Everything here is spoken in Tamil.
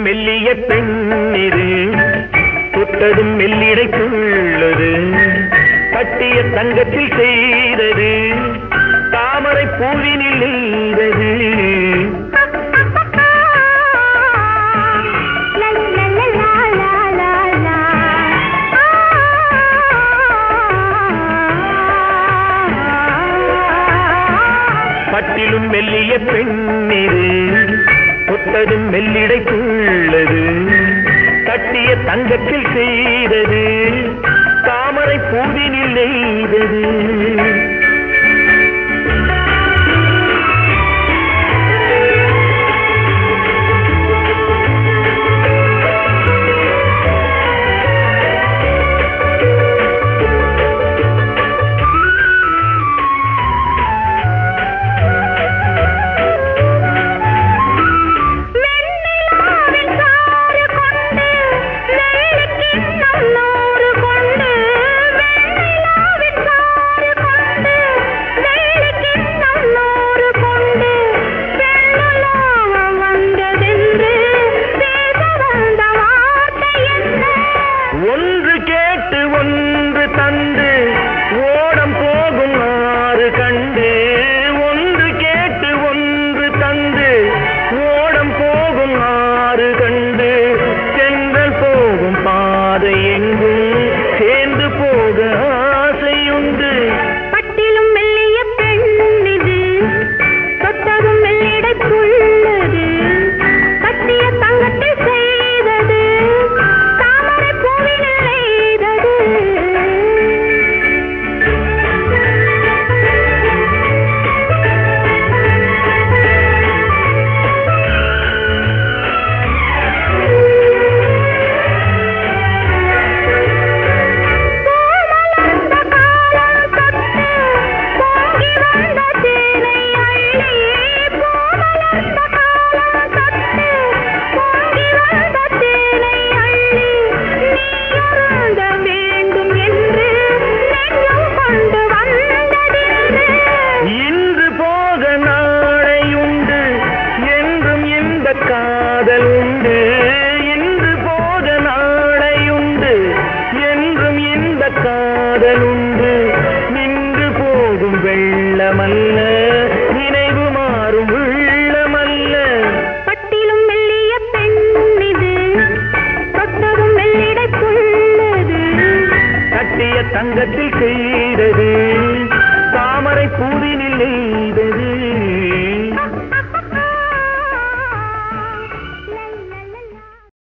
மெல்லிய பெண்ணிது தொட்டதும் மெல்லிடை துள்ளது கட்டிய தங்கத்தில் செய்தது தாமரை பூவினில் நெய்தது பட்டிலும் மெல்லிய பெண்ணிது தொட்டதும் மெல்லிடை துள்ளது கட்டிய தங்கத்தில் செய்தது தாமரை பூவினில் நெய்தது வெண்ணிலாவின் சாறு கொண்டு வெள்ளிக்கிண்ணம் நூறு கொண்டு வெண்ணிலாவின் சாறு கொண்டு வெள்ளிக்கிண்ணம் நூறு கொண்டு பெண்ணுலாவம் வந்ததென்று பேச வந்த வார்த்தை என்ன ஒன்று கேட்டு ஒன்று தந்து ஓடம் போகும் ஆறு கண்டு ஒன்று கேட்டு ஒன்று தந்து ஓடம் போகும் ஆறு கண்டு சென்றல் போகும் பாதை எங்கும் சேர்ந்து போக ஆசையுண்டு பட்டிலும் மெல்லிய பெண்ணிது தொட்டதும் மெல்லிடைக்குள்ளது கட்டிய தங்கத்தில் செய்தது தாமரை பூவினில் நெய்தது பூமலர்ந்த காலம் தொட்டு பொங்கி வந்த தேனை அள்ளி பூமலர்ந்த காலம் தொட்டு பொங்கி வந்த தேனை அள்ளி நீ அருந்த வேண்டும் என்று நெஞ்சம் கொண்டு வந்ததென்று இன்று போக நாளையுண்டு என்றும் இந்த காதல் உண்டு இன்று போக நாளையுண்டு என்றும் இந்த காதல் உண்டு நின்று போகும் வெள்ளமல்ல நினைவு மாறும் உள்ளமல்ல பட்டிலும் மெல்லிய பெண்ணிது தொட்டதும் மெல்லிடைக்குள்ளது கட்டிய தங்கத்தில் செய்தது தாமரை பூவினில் நெய்தது